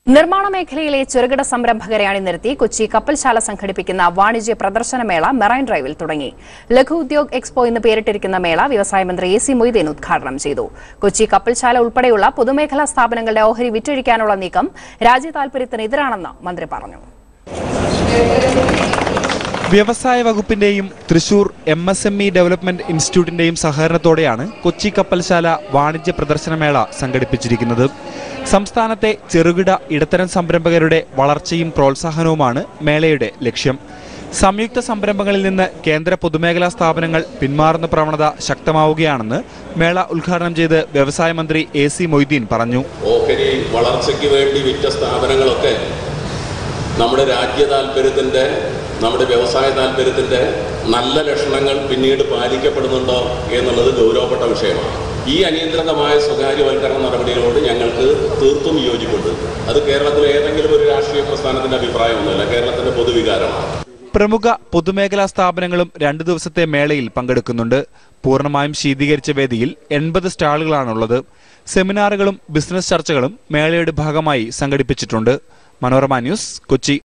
നിർമ്മാണ മേഖലയിലെ ചെറുകിട സംരംഭകരെ അണിനിരത്തി കൊച്ചി കപ്പൽശാല സംഘടിപ്പിക്കുന്ന വാണിജ്യ പ്രദർശനമേള മെറൈൻ ഡ്രൈവിൽ തുടങ്ങി ലഘു ഉദ്യോഗ് എക്സ്പോ എന്ന് പേരിട്ടിരിക്കുന്ന മേള വ്യവസായ മന്ത്രി എ സി മൊയ്തീൻ ഉദ്ഘാടനം ചെയ്തു കൊച്ചി കപ്പൽശാല ഉൾപ്പെടെയുള്ള പൊതുമേഖലാ സ്ഥാപനങ്ങളുടെ ഓഹരി വിറ്റഴിക്കാനുള്ള നീക്കം രാജ്യ താൽപര്യത്തിന് എതിരാണെന്ന് മന്ത്രി പറഞ്ഞു വ്യവസായ വകുപ്പിന്റെയും Thrissur M S M E development ഇൻസ്റ്റിറ്റ്യൂട്ടിന്റെയും സഹകരണത്തോടെയാണ് കൊച്ചി കപ്പൽശാല വാണിജ്യ പ്രദർശനമേള സംഘടിപ്പിച്ചിരിക്കുന്നത് സംസ്ഥാനത്തെ ചെറുകിട ഇടത്തരം സംരംഭകരുടെ വളർച്ചയും പ്രോത്സാഹനവുമാണ് മേളയുടെ ലക്ഷ്യം സംയുക്ത സംരംഭങ്ങളിൽ നിന്ന് കേന്ദ്ര പൊതുമേഖലാ സ്ഥാപനങ്ങൾ പിന്മാറുന്ന പ്രവണത ശക്തമാവുകയാണെന്ന് മേള ഉദ്ഘാടനം ചെയ്ത് വ്യവസായ മന്ത്രി എ സി മൊയ്തീൻ പറഞ്ഞു ഓഹരി വളർച്ചയ്ക്ക് വേണ്ടി വിറ്റ സ്ഥാപനങ്ങളൊക്കെ നമ്മുടെ രാജ്യ താല്പര്യത്തിൻ്റെ നമ്മുടെ വ്യവസായ താല്പര്യത്തിൻ്റെ നല്ല ലക്ഷണങ്ങൾ പിന്നീട് പാലിക്കപ്പെടുന്നുണ്ടോ എന്നുള്ളത് ഗൗരവപ്പെട്ട വിഷയമാണ് ഈ അനിയന്ത്രിതമായ സ്വകാര്യവൽക്കരണ നടപടികളോട് ഞങ്ങൾക്ക് തീർത്തും യോജിപ്പുണ്ട് അത് കേരളത്തിലെ ഏതെങ്കിലും ഒരു രാഷ്ട്രീയ പ്രസ്ഥാനത്തിൻ്റെ അഭിപ്രായമൊന്നുമല്ല കേരളത്തിൻ്റെ പൊതുവികാരമാണ് പ്രമുഖ പൊതുമേഖലാ സ്ഥാപനങ്ങളും രണ്ടു ദിവസത്തെ മേളയിൽ പങ്കെടുക്കുന്നുണ്ട് പൂർണ്ണമായും ശീതീകരിച്ച വേദിയിൽ എൺപത് സ്റ്റാളുകളാണുള്ളത് സെമിനാറുകളും ബിസിനസ് ചർച്ചകളും മേളയുടെ ഭാഗമായി സംഘടിപ്പിച്ചിട്ടുണ്ട് മനോരമ ന്യൂസ് കൊച്ചി